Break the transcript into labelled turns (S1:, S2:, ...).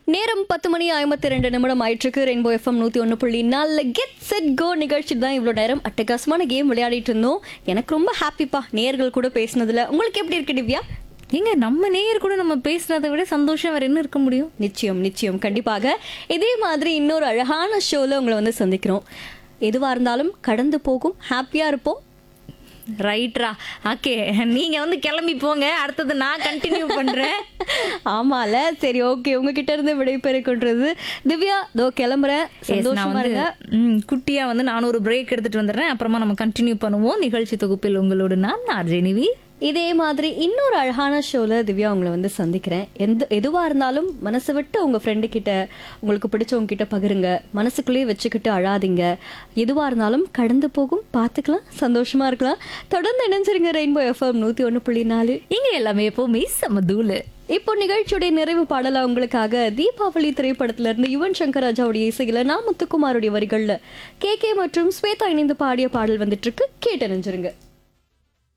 S1: நேரம் பத்து மணி ஐம்பத்தி ரெண்டு நிமிடம் ஆயிட்டிருக்கு ரெயின்போ எஃப்எம் நூற்றி ஒன்று புள்ளி நாலு கெட் செட் கோ நிகழ்ச்சி தான் இவ்வளோ நேரம் அட்டகாசமான கேம் விளையாடிட்டு இருந்தோம் எனக்கு ரொம்ப ஹாப்பிப்பா நேர்கள் கூட பேசினதுல உங்களுக்கு எப்படி இருக்கு திவ்யா
S2: ஏங்க நம்ம நேயர் கூட நம்ம பேசுறதை விட சந்தோஷம் வேற என்ன இருக்க முடியும்
S1: நிச்சயம் நிச்சயம் கண்டிப்பாக இதே மாதிரி இன்னொரு அழகான ஷோவில் உங்களை வந்து சந்திக்கிறோம் எதுவாக இருந்தாலும் கடந்து போகும் ஹாப்பியாக இருப்போம்
S2: ரைட்ரா ஓகே நீங்க வந்து கிளம்பி போங்க அடுத்தது நான் கண்டினியூ பண்றேன்
S1: ஆமால சரி ஓகே உங்ககிட்ட இருந்து விடைபெறுகின்றது திவ்யா இதோ கிளம்புறேன்
S2: Yes, நான்
S1: சந்தோஷமா
S2: வந்து
S1: இருங்க
S2: ம், குட்டியா வந்து நான் ஒரு பிரேக் எடுத்துட்டு வந்துடுறேன் அப்புறமா நம்ம கண்டினியூ பண்ணுவோம் நிகழ்ச்சி தொகுப்பில் உங்களோடு நான் ஆர்ஜெனிவி
S1: இதே மாதிரி இன்னொரு அழகான ஷோல திவ்யா உங்களை வந்து சந்திக்கிறேன் எந்த எதுவா இருந்தாலும் மனசை விட்டு உங்க ஃப்ரெண்டு கிட்ட உங்களுக்கு பிடிச்சவங்க கிட்ட பகிருங்க மனசுக்குள்ளேயே வச்சுக்கிட்டு அழாதீங்க எதுவா இருந்தாலும் கடந்து போகும் பார்த்துக்கலாம் சந்தோஷமா இருக்கலாம் தொடர்ந்து இணைஞ்சிருங்க ரெயின்போ எஃப்எம் நூத்தி ஒன்று புள்ளி நாலு
S2: இங்க எல்லாமே எப்பவுமே சமதூளு
S1: இப்போ நிகழ்ச்சியுடைய நிறைவு பாடலா உங்களுக்காக தீபாவளி திரைப்படத்துல இருந்து யுவன் சங்கர் ராஜாவுடைய இசையில நான் முத்துக்குமாருடைய வரிகள்ல கே கே மற்றும் ஸ்வேதா இணைந்து பாடிய பாடல் வந்துட்டு இருக்கு கேட்டு நினைஞ்சிருங்க